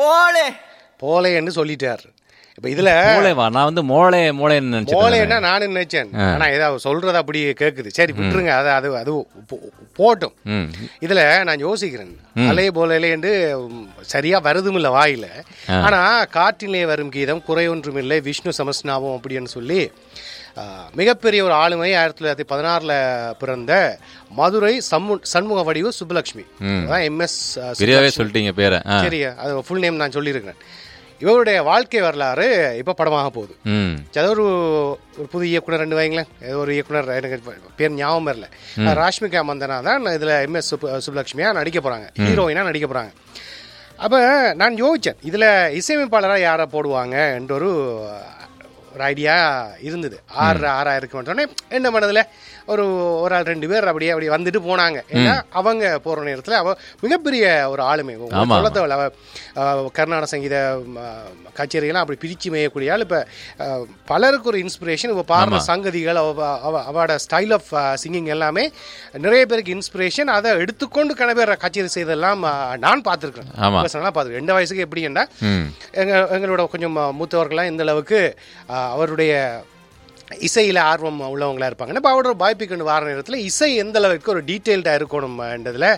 போலே போலேன்னு சொல்லிட்டார் இப்ப இதுல மூளைவா நான் வந்து மோளே மூளைன்னு நினைச்சிட்டு போலேன்னா நானும் நினைச்சேன் ஆனா ஏதாவது சொல்றது அப்படி கேக்குது சரி விட்டுருங்க அது அது அது போ- போட்டும் ம் இதுல நான் யோசிக்கிறேன் அலே போலே என்று உம், சரியா வருதும் இல்ல வாயில ஆனா காற்றிலே வரும் கீதம் குறை ஒன்றும் இல்லை விஷ்ணு சமஸ்நாபம் அப்படின்னு சொல்லி ஆ, மிகப்பெரிய ஒரு ஆளுமை ஆயிரத்தி தொள்ளாயிரத்தி பதினாறுல பிறந்த மதுரை சம்மு சண்முக வடிவு சுப்புலட்சுமி அதான் எம்எஸ் சரியாவே சொல்லிட்டீங்க பேரை ஆ சரி அது ஃபுல் நேம் நான் சொல்லியிருக்கிறேன் இவருடைய வாழ்க்கை வரலாறு இப்போ படமாக போகுது ம் ஏதோ ஒரு ஒரு புது இயக்குனர் ரெண்டு வைங்களேன் ஏதோ ஒரு இயக்குனர் எனக்கு பேர் ஞாபகம் வரல ராஷ்மிகா மந்தனா தான் இதில் எம்எஸ் சுப்பு சுப்புலட்சுமியாக நடிக்க போகிறாங்க ஹீரோயினாக நடிக்க போகிறாங்க அப்போ நான் யோசித்தேன் இதில் இசையமைப்பாளராக யாரை போடுவாங்க என்ற ஒரு ஒரு ஐடியா இருந்தது ஆறு ஆறாக இருக்க மாட்டோன்னே என்ன பண்ணதில் ஒரு ஒரு ஆள் ரெண்டு பேர் அப்படியே அப்படி வந்துட்டு போனாங்க ஏன்னா அவங்க போகிற நேரத்தில் அவ மிகப்பெரிய ஒரு ஆளுமை ஆமா. சொல்ல தேவையில்ல. அவ அஹ், கர்நாடக சங்கீத ம, கச்சேரியெல்லாம் அப்படி பிரிச்சு மேயக்கூடிய ஆள் இப்போ பலருக்கு ஒரு இன்ஸ்பிரேஷன் இப்போ பாடுற சங்கதிகள் அவ அவ- அவட ஸ்டைல் ஆஃப் சிங்கிங் எல்லாமே நிறைய பேருக்கு இன்ஸ்பிரேஷன் அதை எடுத்துக்கொண்டு கணவர் கச்சேரி செய்தெல்லாம் அஹ், நான் பார்த்துருக்கேன் ஆமா. பர்சனலாக பார்த்துருக்கேன் எந்த வயசுக்கு எப்படின்னா ம் எங்க எங்களோட கொஞ்சம் மூத்தவர்கள்லாம் இந்த அளவுக்கு அஹ், அவருடைய இசையில் ஆர்வம் உள்ளவங்களா இருப்பாங்க இப்போ அவரோட பாய்ப்பிக்கணும் வார நேரத்தில் இசை எந்த அளவுக்கு ஒரு டீட்டெயில்டாக இருக்கணும்ன்றதுல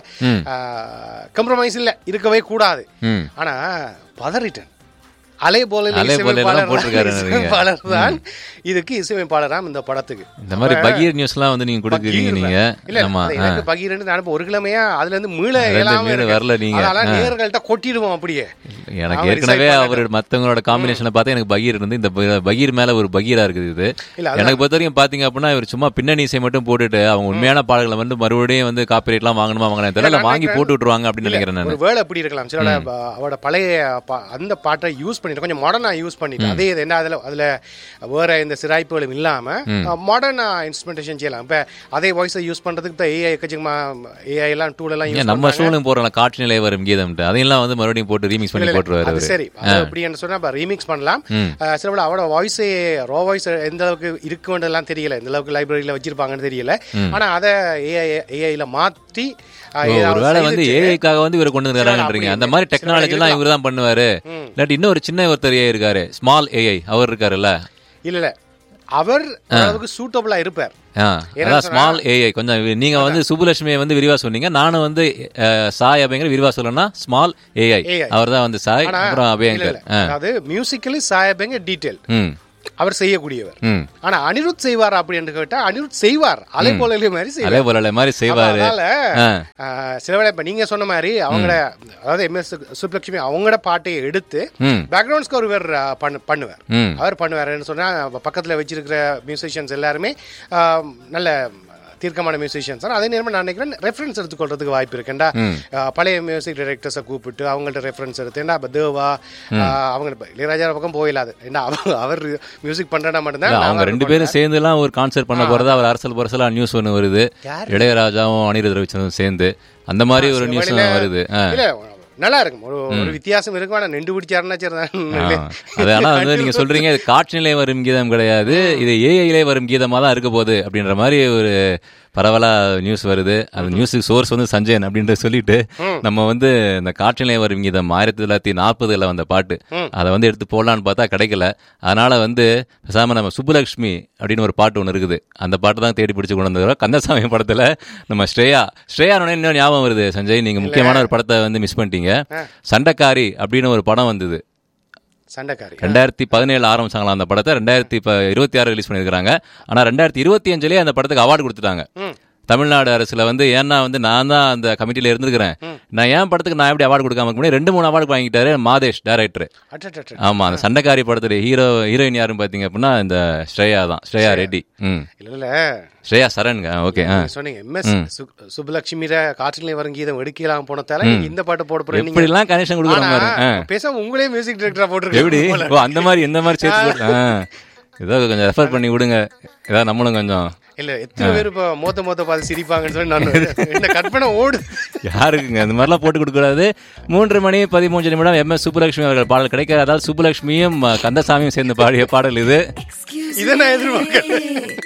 கம்ப்ரமைஸ் இல்லை இருக்கவே கூடாது ம் ஆனா பதறிட்டேன் அலை போல அலை போலெல்லாம் போட்டிருக்காரு நிறைய. இசையமைப்பாளர் தான் இதுக்கு இசையமைப்பாளராம் இந்த படத்துக்கு இந்த மாதிரி பகீர் நியூஸ்லாம் வந்து நீங்க கொடுக்குறீங்க பகீர் நீங்க இல்ல ஆமா அது எனக்கு பகீர்னு நான் இப்ப ஒரு கிழமையா அதுல இருந்து மீள அதுல இருந்து இயலாம மீள இருக்கு. வரல நீங்க. அதனால ஆ. நேர்கள்ட்ட கொட்டிடுவோம் அப்படியே எனக்கு அவர் ஏற்கனவே இசை அவர் மத்தவங்களோட காம்பினேஷனை பார்த்தா எனக்கு பகீர் இருந்து இந்த ப- பகீர் மேல ஒரு பகீரா இருக்குது இது இல்ல, அதான். எனக்கு பொறுத்த வரைக்கும் பாத்தீங்க அப்படின்னா இவர் சும்மா பின்னணி இசை மட்டும் போட்டுட்டு அவங்க உண்மையான பாடல்களை வந்து மறுபடியும் வந்து காப்பிரைட் எல்லாம் வாங்கணுமா வாங்கினா தெரியல நான் வாங்கி போட்டு விட்டுருவாங்க அப்படின்னு நினைக்கிறேன் ஒரு நான் வேலை எப்படி இருக்கலாம் சில அவட பழைய பா- அந்த பாட்டை யூஸ் பண்ணிட்டு கொஞ்சம் மாடர்னா யூஸ் பண்ணிட்டு அதே இது என்ன அதுல அதுல வேற இந்த சிராய்ப்புகளும் இல்லாம மாடர்னா இன்ஸ்ட்ருமெண்டேஷன் செய்யலாம் இப்ப அதே வாய்ஸை யூஸ் பண்றதுக்கு இப்ப ஏஐ எக்கச்சக்கமா ஏஐ எல்லாம் டூல் எல்லாம் ஏன் யூஸ் நம்ம ஷோலையும் போறோம் காற்று நிலை வரும் கீதம்ட்டு அதையெல்லாம் வந்து மறுபடியும் போட்டு ரீமிக்ஸ் பண்ணி போட்டுருவாரு அது அவரு சரி அது எப்படின்னு சொன்னா இப்ப ரீமிக்ஸ் பண்ணலாம் அஹ் சில பேர் அவட வாய்ஸே ரோ வாய்ஸ் எந்த அளவுக்கு இருக்குன்றதெல்லாம் தெரியல எந்த அளவுக்கு லைப்ரரியில வச்சிருப்பாங்கன்னு தெரியல ஆனா அதை ஏஐ ஏஐல மாற்றி அஹ், ஓ, ஏதாவது ஒருவேளை வந்து செய்துச்சு. ஏஐக்காக வந்து இவர் கொண்டு வந்துருக்காங்கன்றீங்க அந்த மாதிரி டெக்னாலஜி எல்லாம் இவர் தான் பண்ணுவாரு இல்லாட்டி இன்னொரு சின்ன ஒருத்தர் ஏஐ இருக்காரு ஸ்மால் ஏஐ அவர் இருக்காருல்ல இல்ல இல்ல அவர் அளவுக்கு சூட்டபிளா இருப்பார் ஆ, என்ன அதான் ஸ்மால் ஏஐ கொஞ்சம் வி- நீங்க வந்து சுப்புலட்சுமியை வந்து விரிவா சொன்னீங்க நானும் வந்து அஹ், சாய் அப்படிங்கிற விரிவா சொல்லணும்னா ஸ்மால் ஏஐ AI. அவர் தான் வந்து சாய் ஆனா அப்புறம் இல்ல, அபயங்கர் இல்ல. அதாவது மியூசிக்கலி சாயபங்க டீடைல் ம் அவர் செய்யக்கூடியவர் ம் ஆனா அனிருத் செய்வார் அப்படின்னு கேட்டா அனிருத் செய்வார் அலை போல மாதிரி செய்வார் அதே போல மாதிரி செய்வாரு அதனால ஆ. ஆஹ், சில வேளை இப்ப நீங்க சொன்ன மாதிரி அவங்கள அதாவது எம்எஸ் சுப்லட்சுமி அவங்களோட பாட்டையை எடுத்து ம் பேக்ரவுண்ட் ஸ்கோர் இவர் ஆஹ், பண்ணு பண்ணுவார் ம் அவர் பண்ணுவாருன்னு சொன்னா பக்கத்துல வச்சிருக்கிற மியூசிஷியன்ஸ் எல்லாருமே ஆஹ், நல்ல தீர்க்கமான மியூசிஷியன்ஸ் அதே நேரம் நான் நினைக்கிறேன் ரெஃபரன்ஸ் எடுத்துக்கொள்றதுக்கு வாய்ப்பு இருக்குண்டா ஆஹ், பழைய மியூசிக் டைரக்டர்ஸை கூப்பிட்டு அவங்கள்ட்ட ரெஃபரன்ஸ் எடுத்து ஏன்னா இப்ப தேவா ஆஹ், அவங்க இப்ப இளையராஜா பக்கம் போயிடாது ஏன்னா அவர் அவர் மியூசிக் பண்றதா மட்டும்தான் இல்ல, அவங்க நாங்க ரெண்டு பேரும் சேர்ந்து எல்லாம் ஒரு கான்சர்ட் பண்ண போறதா அவர் அரசல் பரசலா நியூஸ் ஒன்று வருது இளையராஜாவும் அனிருத் ரவிச்சந்திரன் சேர்ந்து அந்த மாதிரி ஒரு நியூஸ் வெளியில- வருது ஆ. இல்ல நல்லா இருக்கும் ஒரு ஒரு வித்தியாசம் இருக்கும் ஆனா நின்று பிடிச்சாருன்னா சரிதான் அது ஆனா வந்து நீங்க சொல்றீங்க இது காற்றினிலே வரும் கீதம் கிடையாது இது ஏஐலே வரும் கீதமா தான் இருக்க போகுது அப்படின்ற மாதிரி ஒரு பரவலா நியூஸ் வருது அந்த நியூஸுக்கு சோர்ஸ் வந்து சஞ்சயன் அப்படின்ற சொல்லிட்டு நம்ம வந்து இந்த காற்றினிலே வரும் கீதம் ஆயிரத்தி தொள்ளாயிரத்தி நாற்பதுல வந்த பாட்டு அதை வந்து எடுத்து போடலான்னு பார்த்தா கிடைக்கல அதனால வந்து பேசாம நம்ம சுப்புலட்சுமி அப்படின்னு ஒரு பாட்டு ஒன்று இருக்குது அந்த பாட்டு தான் தேடி பிடிச்சு கொண்டு வந்தோம் கந்தசாமி படத்துல நம்ம ஸ்ரேயா ஸ்ரேயா இன்னும் ஞாபகம் வருது சஞ்சய் நீங்க முக்கியமான ஒரு படத்தை வந்து மிஸ் பண்ணிட்டீங்க சண்டைக்காரி அப்படின்னு ஒரு படம் வந்தது சண்டைக்காரி ரெண்டாயிரத்தி பதினேழு ஆரம்பிச்சாங்களா அந்த படத்தை ரெண்டாயிரத்தி இப்போ இருபத்தி ஆறு ரிலீஸ் பண்ணியிருக்காங்க ஆனால் ரெண்டாயிரத்தி இருபத்தி அஞ்சுலேயே அந்த படத்துக்கு அவார்டு கொடுத்துட்டாங்க தமிழ்நாடு அரசுல வந்து ஏன்னா வந்து நான் தான் அந்த கமிட்டியில இருந்திருக்கிறேன் நான் ஏன் படத்துக்கு நான் எப்படி அவார்டு கொடுக்காம இருக்க முடியும் ரெண்டு மூணு அவார்டு வாங்கிட்டாரு மாதேஷ் டைரக்டர் அட்டட்டட்ட. ஆமா அந்த சண்டைக்காரி படத்துல ஹீரோ ஹீரோயின் யாருன்னு பாத்தீங்க அப்படின்னா இந்த ஸ்ரேயா தான் ஸ்ரேயா ரெட்டி ம் இல்ல இல்ல ஸ்ரேயா சரண்ங்க ஓகே ஆ நீங்க சொன்னீங்க எம்எஸ் சுப்புலட்சுமிர காற்றிலே வரும் கீதம் எடுக்கலாம் போனதால நீங்க இந்த பாட்டு போட போறீங்க எப்படிலாம் கனெக்ஷன் கொடுக்குற மாதிரி ஆ. பேசாம உங்களே மியூசிக் டைரக்டரா எப்படி போட்டுருக்கீங்க ஓ அந்த மாதிரி எந்த மாதிரி சேர்த்து போட்டு ஆ. ஏதாவது கொஞ்சம் ரெஃபர் பண்ணி விடுங்க ஏதாவது நம்மளும் கொஞ்சம் இல்ல எத்தனை பேர் இப்ப மோத்த மோத்த பார்த்து சிரிப்பாங்கன்னு சொல்லி நான் என்ன கற்பனை ஓடு யாருக்குங்க அந்த மாதிரிலாம் போட்டு கொடுக்கூடாது மூன்று மணி பதிமூன்று நிமிடம் எம் எஸ் சுப்புலட்சுமி அவர்கள் பாடல் கிடைக்காது அதாவது சுப்புலட்சுமியும் அஹ், கந்தசாமியும் சேர்ந்து பாடிய பாடல் இது இதை நான் எதிர்பார்க்கல